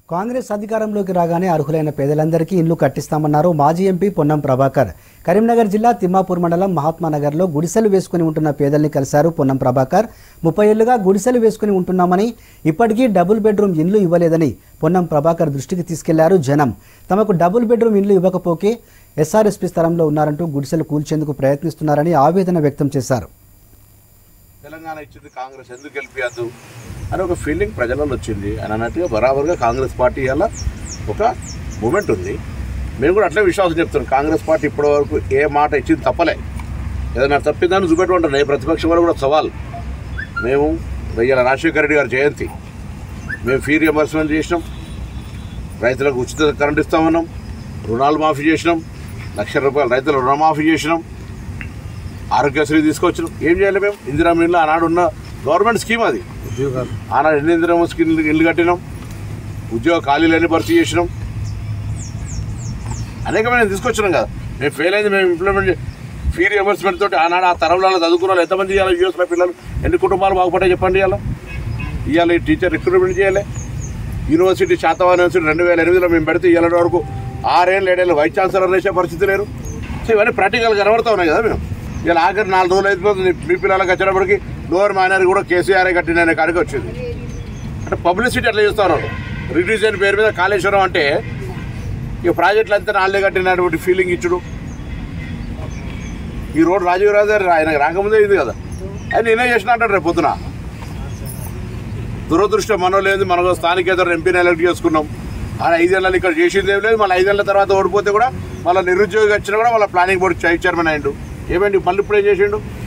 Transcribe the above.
కాంగ్రెస్ అధికారంలోకి రాగానే అర్హులైన పేదలందరికీ ఇండ్లు కట్టిస్తామన్నారు మాజీ ఎంపీ పొన్నం ప్రభాకర్ కరీంనగర్ జిల్లా తిమ్మాపూర్ మండలం మహాత్మానగర్లో గుడిసెలు వేసుకుని ఉంటున్న పేదల్ని కలిశారు పొన్నం ప్రభాకర్ ముప్పై ఏళ్లుగా గుడిసెలు వేసుకుని ఉంటున్నామని ఇప్పటికీ డబుల్ బెడ్రూమ్ ఇండ్లు ఇవ్వలేదని పొన్నం ప్రభాకర్ దృష్టికి తీసుకెళ్లారు జనం తమకు డబుల్ బెడ్రూమ్ ఇండ్లు ఇవ్వకపోకే ఎస్ఆర్ఎస్పీ స్థలంలో ఉన్నారంటూ గుడిసెలు కూల్చేందుకు ప్రయత్నిస్తున్నారని ఆవేదన వ్యక్తం చేశారు తెలంగాణ ఇచ్చింది కాంగ్రెస్ ఎందుకు గెలిపియద్దు అని ఒక ఫీలింగ్ ప్రజలలో వచ్చింది అని అన్నట్టుగా బరాబర్గా కాంగ్రెస్ పార్టీ వల్ల ఒక మూమెంట్ ఉంది మేము కూడా అట్లే విశ్వాసం చెప్తున్నాం కాంగ్రెస్ పార్టీ ఇప్పటి వరకు ఏ మాట ఇచ్చింది తప్పలే ఏదైనా తప్పిందని చూపెట్టుకుంటాను ఏ ప్రతిపక్షం వాళ్ళు కూడా సవాల్ మేము వెయ్యాల రాజశేఖర రెడ్డి గారి జయంతి మేము ఫీ రియంబర్స్మెంట్ చేసినాం రైతులకు ఉచిత కరెంట్ ఇస్తామన్నాం రుణాలు మాఫీ చేసినాం లక్ష రూపాయలు రైతుల రుణమాఫీ చేసినాం ఆరోగ్యశ్రీ తీసుకొచ్చినాం ఏం చేయాలి మేము ఇందిరా మిల్లు ఆనాడు ఉన్న గవర్నమెంట్ స్కీమ్ అది ఆనాడు ఎన్ని ఇందిరా స్కీమ్ ఇల్లు కట్టినాం ఉద్యోగ ఖాళీలన్నీ భర్తీ చేసినాం అనేకమైన తీసుకొచ్చినాం కదా మేము ఫెయిల్ అయింది మేము ఇంప్లిమెంట్ ఫీ రియంబర్స్మెంట్ తోటి ఆనాడు ఆ తరంలో చదువుకున్న వాళ్ళు ఎంతమంది ఇవ్వాలి యూఎస్లో పిల్లలు ఎన్ని కుటుంబాలు బాగుపడ్డాయి చెప్పండి ఇవాళ ఇవాళ ఈ టీచర్ రిక్రూట్మెంట్ చేయాలి యూనివర్సిటీ శాతవాన్ యూనివర్సిటీ రెండు వేల ఎనిమిదిలో మేము పెడితే ఇవాళ వరకు ఆరేళ్ళు ఏడేళ్ళు వైస్ ఛాన్సలర్ వేసే పరిస్థితి లేరు సో ఇవన్నీ ప్రాక్టికల్ కనబడతా ఉన్నాయి కదా మేము ఇలా ఆఖరి నాలుగు రోజులు అయిపోతుంది మీ పిల్లలకు వచ్చేటప్పటికి లోవర్ మైనర్ కూడా కేసీఆర్ కట్టిన కాడికి వచ్చింది అంటే పబ్లిసిటీ అట్లా చేస్తా ఉన్నారు రిడ్యూషన్ పేరు మీద కాళేశ్వరం అంటే ఈ ప్రాజెక్టులు అంతా నాళ్ళే కట్టినటువంటి ఫీలింగ్ ఇచ్చుడు ఈ రోడ్ రాజీవ్ రాజు గారు ఆయన రాకముందే ఇది కదా ఆయన నేనే చేసిన అంటాడు రేపు పొద్దున దురదృష్టం మనం లేదు మనం స్థానికేతర ఎంపీని ఎలక్ట్ చేసుకున్నాం ఆడ ఐదేళ్ళు ఇక్కడ చేసింది ఏం లేదు మళ్ళీ ఐదేళ్ల తర్వాత ఓడిపోతే కూడా మళ్ళీ నిరుద్యోగి వచ్చినా కూడా వాళ్ళ ప్లానింగ్ బోర్డు చైర్ చైర్మన్ అయ్యిండు ఏమైంది మళ్ళీ ఇప్పుడు ఏం చేసిండు